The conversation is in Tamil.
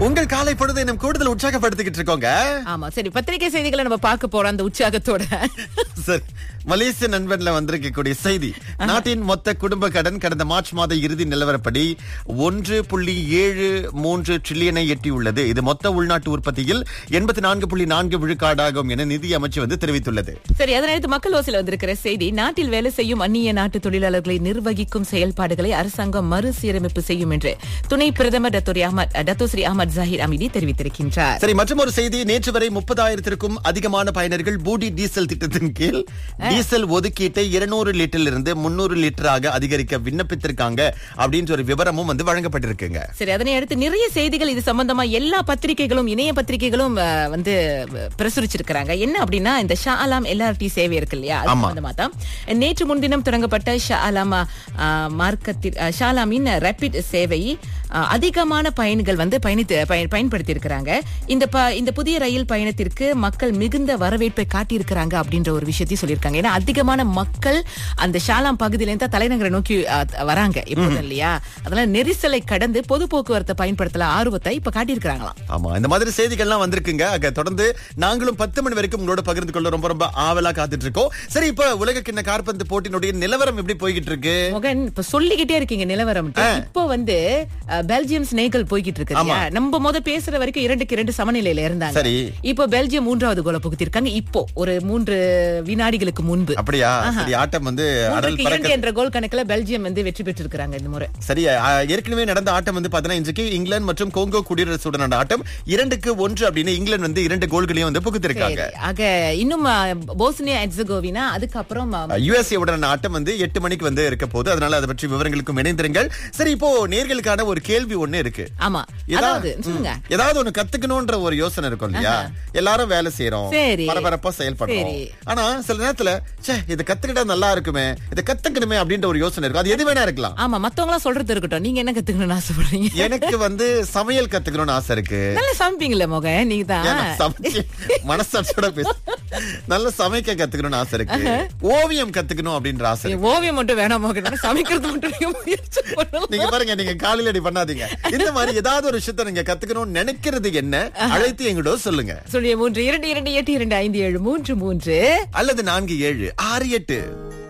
உங்கள் காலை பொழுதை நம் கூடுதல் உற்சாகப்படுத்திக்கிட்டு இருக்கோங்க ஆமா சரி பத்திரிகை செய்திகளை நம்ம பார்க்க போறோம் அந்த உற்சாகத்தோட சரி மலேசிய நண்பன்ல வந்திருக்கக்கூடிய செய்தி நாட்டின் மொத்த குடும்ப கடன் கடந்த மார்ச் மாத இறுதி நிலவரப்படி ஒன்று புள்ளி ஏழு மூன்று ட்ரில்லியனை எட்டியுள்ளது இது மொத்த உள்நாட்டு உற்பத்தியில் எண்பத்தி நான்கு புள்ளி நான்கு விழுக்காடாகும் என நிதி அமைச்சு வந்து தெரிவித்துள்ளது சரி அதனைத்து மக்கள் ஓசில வந்திருக்கிற செய்தி நாட்டில் வேலை செய்யும் அந்நிய நாட்டு தொழிலாளர்களை நிர்வகிக்கும் செயல்பாடுகளை அரசாங்கம் மறுசீரமைப்பு செய்யும் என்று துணை பிரதமர் Dato' Sri Ahmad Dato' Sri Ahmad Zahid Hamidi தெரிவித்திருக்கின்றார் சரி மற்றும் ஒரு செய்தி நேற்று வரை முப்பதாயிரத்திற்கும் அதிகமான பயனர்கள் பூடி டீசல் திட்டத்தின் கீழ் டீசல் ஒதுக்கீட்டை இருநூறு லிட்டரில் இருந்து முன்னூறு லிட்டராக அதிகரிக்க விண்ணப்பித்திருக்காங்க அப்படின்ற ஒரு விவரமும் வந்து வழங்கப்பட்டிருக்குங்க சரி அதனை அடுத்து நிறைய செய்திகள் இது சம்பந்தமா எல்லா பத்திரிகைகளும் இணைய பத்திரிகைகளும் அஹ், வந்து அஹ், பிரசுரிச்சிருக்கிறாங்க என்ன அப்படின்னா இந்த ஷா அலாம் எல்ஆர்டி சேவை இருக்கு இல்லையா அது ஆமா. சம்பந்தமா தான் நேற்று முன்தினம் தொடங்கப்பட்ட ஷா அலாமா அஹ், மார்க்கத்தில் அஹ், ஷா அலாமின் ரேபிட் சேவை அஹ், அதிகமான பயணிகள் வந்து பயணித்து பயன்- பயன்படுத்தி இருக்கிறாங்க இந்த ப- இந்த புதிய ரயில் பயணத்திற்கு மக்கள் மிகுந்த வரவேற்பை காட்டியிருக்கிறாங்க அப்படின்ற ஒரு விஷயத்தையும் சொல்லியிருக்காங்க ஏன்னா அதிகமான மக்கள் அந்த ஷாலாம் பகுதியில இருந்து தான் தலைநகரை நோக்கி அஹ், வராங்க இப்போது இல்லையா அதனால நெரிசலை கடந்து பொது போக்குவரத்தை பயன்படுத்தல ஆர்வத்தை இப்ப காட்டியிருக்கிறாங்களாம் ஆமா இந்த மாதிரி செய்திகள்லாம் வந்திருக்குங்க அங்க தொடர்ந்து நாங்களும் பத்து மணி வரைக்கும் உங்களோட பகிர்ந்து கொள்ள ரொம்ப ரொம்ப ஆவலா காத்துட்டு இருக்கோம் சரி இப்ப உலக கிண்ண காற்பந்து போட்டியினுடைய நிலவரம் எப்படி போய்கிட்டு இருக்கு மகன் இப்ப சொல்லிக்கிட்டே இருக்கீங்க நிலவரம் இப்போ வந்து அஹ், பெல்ஜியம் ஸ்னேகல் போய்கிட்டு இருக்கு இல்லையா? நம்ம முத பேசுற வரைக்கும் இரண்டுக்கு இரண்டு சமநிலையில இருந்தாங்க சரி. இப்போ பெல்ஜியம் மூன்றாவது கோலை புகுத்திருக்காங்க இப்போ ஒரு மூன்று வினாடிகளுக்கு முன்பு அப்படியா சரி ஆட்டம் வந்து அடல் மூன்றுக்கு இரண்டு பறக்க என்ற கோல் கணக்குல பெல்ஜியம் வந்து வெற்றி பெற்றிருக்காங்க இந்த முறை சரி ஆ, ஏற்கனவே நடந்த ஆட்டம் வந்து பாத்தீங்கன்னா இன்றைக்கு இங்கிலாந்து மற்றும் கோங்கோ குடியரசுடன் ஆட்டம் இரண்டுக்கு ஒன்று அப்படின்னு இங்கிலாந்து வந்து இரண்டு கோல்களையும் வந்து புகுத்திருக்காங்க சரி. ஆக இன்னும் அஹ், போஸ்னியா எட்ஸகோவினா அதுக்கப்புறம் அஹ், யுஎஸ்ஏ உடனான ஆட்டம் வந்து எட்டு மணிக்கு வந்து இருக்க போகுது அதனால அதை பற்றி விவரங்களுக்கும் இணைந்திருங்கள் சரி இப்போ நேர்களுக்கான ஒரு கேள்வி ஒண்ணு இருக்கு ஆமா ஏதா- அதாவது சொல்லுங்க ம். ஏதாவது ஒண்ணு கத்துக்கணும்ன்ற ஒரு யோசனை இருக்கும் இல்லையா எல்லாரும் வேலை செய்யறோம் சரி. பரபரப்பா செயல்படுறோம் சரி. ஆனா சில நேரத்துல ச்சே இதை கத்துக்கிட்டா நல்லா இருக்குமே இதை கத்துக்கணுமே அப்படின்ற ஒரு யோசனை இருக்கும் அது எது வேணா இருக்கலாம் ஆமா மத்தவங்க எல்லாம் சொல்றது இருக்கட்டும் நீங்க என்ன கத்துக்கணும்னு ஆசைப்படுறீங்க எனக்கு வந்து சமையல் கத்துக்கணும்னு ஆசை இருக்கு நல்லா சமைப்பீங்களே மோக நீங்க தான் ஏன் நான் சமைச்சு மனசாட்சியோட பேச நல்ல சமைக்க கத்துக்கணும்னு ஆசை இருக்கு ஓவியம் கத்துக்கணும் அப்படின்ற ஆசை இருக்கு ஓவியம் மட்டும் வேணாம் மோக சமைக்கிறது மட்டும் நீங்க முயற்சி பண்ணலாம் நீங்க பாருங்க நீங்க காலையில அடி பண்ணாதீங்க இந்த மாதிரி ஏதாவது ஒரு விஷயத்த நீங்க கத்துக்கணும்னு நினைக்கிறது என்ன அழைத்து எங்கிட்ட சொல்லுங்க சொல்லிய மூன்று இரண்டு இரண்டு எட்டு இரண்டு ஐந்து ஏழு மூன்று மூன்று அல்லது நான்கு ஏழு ஆறு எட்டு